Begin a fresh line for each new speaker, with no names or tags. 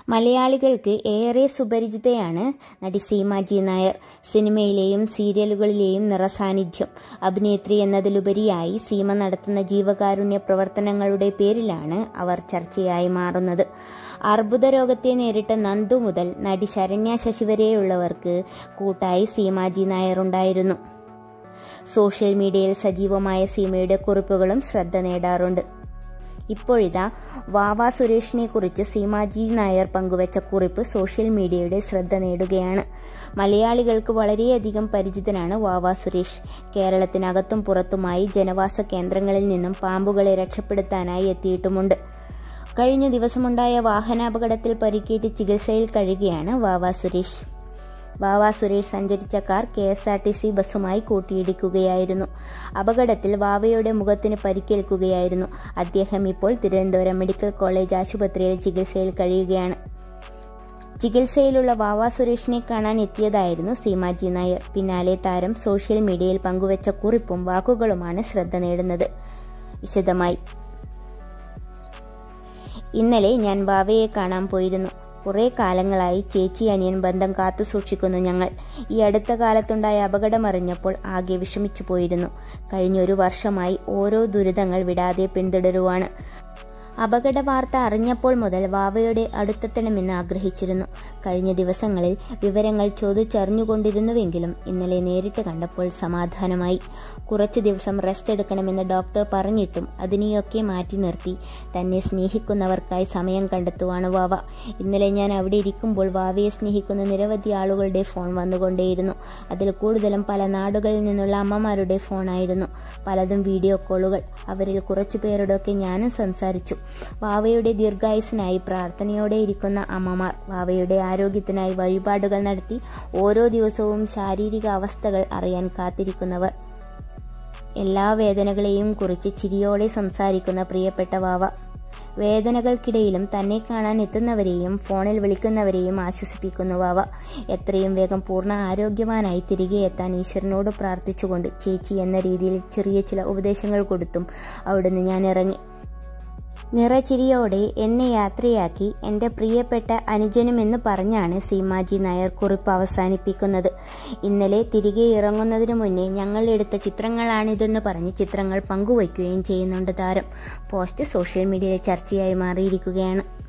മലയാളികൾക്ക് ഏറെ സുപരിചിതയാണ് നടി സീമാജി നായർ സിനിമയിലെയും സീരിയലുകളിലെയും നിറസാന്നിധ്യം അഭിനേത്രി എന്നതിലുപരിയായി സീമ നടത്തുന്ന ജീവകാരുണ്യ പ്രവർത്തനങ്ങളുടെ പേരിലാണ് അവർ ചർച്ചയായി മാറുന്നത് അർബുദ രോഗത്തെ നേരിട്ട നന്ദു മുതൽ നടി ശരണ്യ ശശി വരെയുള്ളവർക്ക് കൂട്ടായി സീമാജി നായർ ഉണ്ടായിരുന്നു സോഷ്യൽ മീഡിയയിൽ സജീവമായ സീമയുടെ കുറിപ്പുകളും ശ്രദ്ധ നേടാറുണ്ട് ഇപ്പോഴിതാ വാവ സുരേഷിനെ കുറിച്ച് സീമാജി നായർ പങ്കുവച്ച കുറിപ്പ് സോഷ്യൽ മീഡിയയുടെ ശ്രദ്ധ നേടുകയാണ് മലയാളികൾക്ക് വളരെയധികം പരിചിതനാണ് വാവ സുരേഷ് കേരളത്തിനകത്തും പുറത്തുമായി ജനവാസ കേന്ദ്രങ്ങളിൽ നിന്നും പാമ്പുകളെ രക്ഷപ്പെടുത്താനായി എത്തിയിട്ടുമുണ്ട് കഴിഞ്ഞ ദിവസമുണ്ടായ വാഹനാപകടത്തിൽ പരിക്കേറ്റ് ചികിത്സയിൽ കഴിയുകയാണ് വാവ സുരേഷ് വാവ സുരേഷ് സഞ്ചരിച്ച car K S R T C ബസ്സുമായി കൂട്ടിയിടിക്കുകയായിരുന്നു അപകടത്തിൽ വാവയുടെ മുഖത്തിന് പരിക്കേൽക്കുകയായിരുന്നു അദ്ദേഹം ഇപ്പോൾ തിരുവനന്തപുരം മെഡിക്കൽ കോളേജ് ആശുപത്രിയിൽ ചികിത്സയിൽ കഴിയുകയാണ് ചികിത്സയിലുള്ള വാവ സുരേഷിനെ കാണാൻ എത്തിയതായിരുന്നു സീമാജി നായർ പിന്നാലെ താരം സോഷ്യൽ മീഡിയയിൽ പങ്കുവച്ച കുറിപ്പും വാക്കുകളുമാണ് ശ്രദ്ധ നേടുന്നത് വിശദമായി ഇന്നലെ ഞാൻ വാവയെ കാണാൻ പോയിരുന്നു കുറേ കാലങ്ങളായി ചേച്ചി അനിയൻ ബന്ധം കാത്തു സൂക്ഷിക്കുന്നു ഞങ്ങൾ ഈ അടുത്ത കാലത്തുണ്ടായ അപകടമറിഞ്ഞപ്പോൾ ആകെ വിഷമിച്ചു പോയിരുന്നു കഴിഞ്ഞ ഒരു വർഷമായി ഓരോ ദുരിതങ്ങൾ വിടാതെ പിന്തുടരുവാണ് അപകട വാർത്ത അറിഞ്ഞപ്പോൾ മുതൽ വാവയുടെ അടുത്തെത്തണമെന്ന് ആഗ്രഹിച്ചിരുന്നു കഴിഞ്ഞ ദിവസങ്ങളിൽ വിവരങ്ങൾ ചോദിച്ചറിഞ്ഞുകൊണ്ടിരുന്നുവെങ്കിലും ഇന്നലെ നേരിട്ട് കണ്ടപ്പോൾ സമാധാനമായി കുറച്ചു ദിവസം റെസ്റ്റ് എടുക്കണമെന്ന് ഡോക്ടർ പറഞ്ഞിട്ടും അതിനെയൊക്കെ മാറ്റി നിർത്തി തന്നെ സ്നേഹിക്കുന്നവർക്കായി സമയം കണ്ടെത്തുവാണ് വാവ ഇന്നലെ ഞാൻ അവിടെ ഇരിക്കുമ്പോൾ വാവയെ സ്നേഹിക്കുന്ന നിരവധി ആളുകളുടെ ഫോൺ വന്നുകൊണ്ടേയിരുന്നു അതിൽ കൂടുതലും പല നാടുകളിൽ നിന്നുള്ള അമ്മമാരുടെ ഫോണായിരുന്നു പലതും വീഡിയോ കോളുകൾ അവരിൽ കുറച്ചു പേരോടൊക്കെ ഞാനും സംസാരിച്ചു വാവയുടെ ദീർഘായുസിനായി പ്രാർത്ഥനയോടെ ഇരിക്കുന്ന അമ്മമാർ വാവയുടെ ആരോഗ്യത്തിനായി വഴിപാടുകൾ നടത്തി ഓരോ ദിവസവും ശാരീരിക അവസ്ഥകൾ അറിയാൻ കാത്തിരിക്കുന്നവർ എല്ലാ വേദനകളെയും കുറിച്ച് ചിരിയോടെ സംസാരിക്കുന്ന പ്രിയപ്പെട്ട വാവ വേദനകൾക്കിടയിലും തന്നെ കാണാൻ എത്തുന്നവരെയും ഫോണിൽ വിളിക്കുന്നവരെയും ആശ്വസിപ്പിക്കുന്നു വാവ എത്രയും വേഗം പൂർണ്ണ ആരോഗ്യവാനായി തിരികെ എത്താൻ ഈശ്വരനോട് പ്രാർത്ഥിച്ചുകൊണ്ട് ചേച്ചി എന്ന രീതിയിൽ ചെറിയ ചില ഉപദേശങ്ങൾ കൊടുത്തും അവിടുന്ന് ഞാൻ ഇറങ്ങി നിറചിരിയോടെ എന്നെ യാത്രയാക്കി എൻ്റെ പ്രിയപ്പെട്ട അനുജനുമെന്ന് പറഞ്ഞാണ് സീമാജി നായർ കുറിപ്പ് അവസാനിപ്പിക്കുന്നത് ഇന്നലെ തിരികെ ഇറങ്ങുന്നതിന് മുന്നേ ഞങ്ങൾ എടുത്ത ചിത്രങ്ങളാണിതെന്ന് പറഞ്ഞ് ചിത്രങ്ങൾ പങ്കുവയ്ക്കുകയും ചെയ്യുന്നുണ്ട് താരം പോസ്റ്റ് സോഷ്യൽ മീഡിയയിൽ ചർച്ചയായി മാറിയിരിക്കുകയാണ്